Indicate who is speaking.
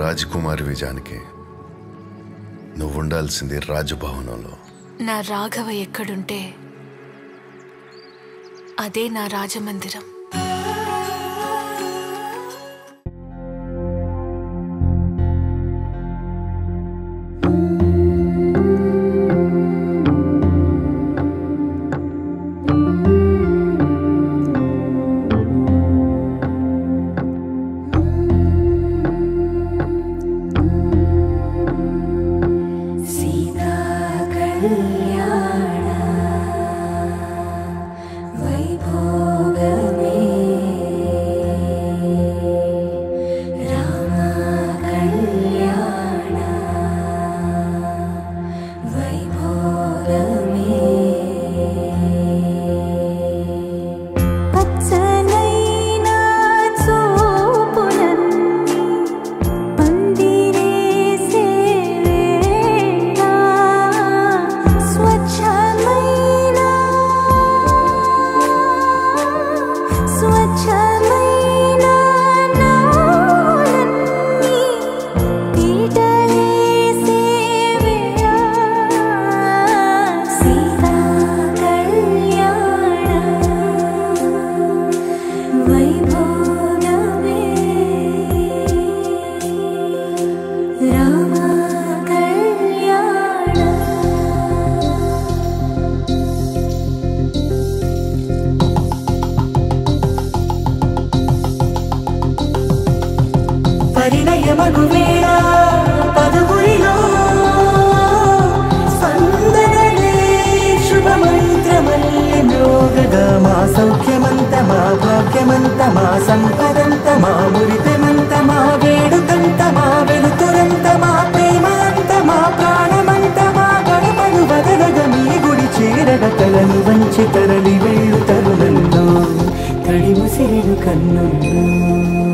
Speaker 1: రాజకుమారి జానకి నువ్వు ఉండాల్సింది రాజభవనంలో
Speaker 2: నా రాఘవ ఎక్కడుంటే అదే నా రాజమందిరం
Speaker 3: సీతా కళ్యాణ వైభోగమే రామ కళ్యాణ వైభోగమే పచ్చనైనా చూపులన్నీ పందిరేసే వేళ స్వచ్ఛమైన స్వచ్ఛమైన నాలన్నీ పీటలేసే వేళ సీతా కళ్యాణ వైభోగమే రామ కళ్యాణ
Speaker 4: పరిణయమగు వేళ పదుగురిలో స్పందనలే శుభమంత్రమల్లి మ్రోగగా మా సౌఖ్యమంత మా భాగ్యమంత మా సంపదంత మా మురితమంత మా వేడుకంత మా వెలుతురంత మా ప్రేమ అంత మా ప్రాణమంత మా గడపను వదలగ మీ గుడి చేరగ తలను వంచి తరలి వెళ్ళు తరుణంలో తడిముసిరెను కన్నుల్లో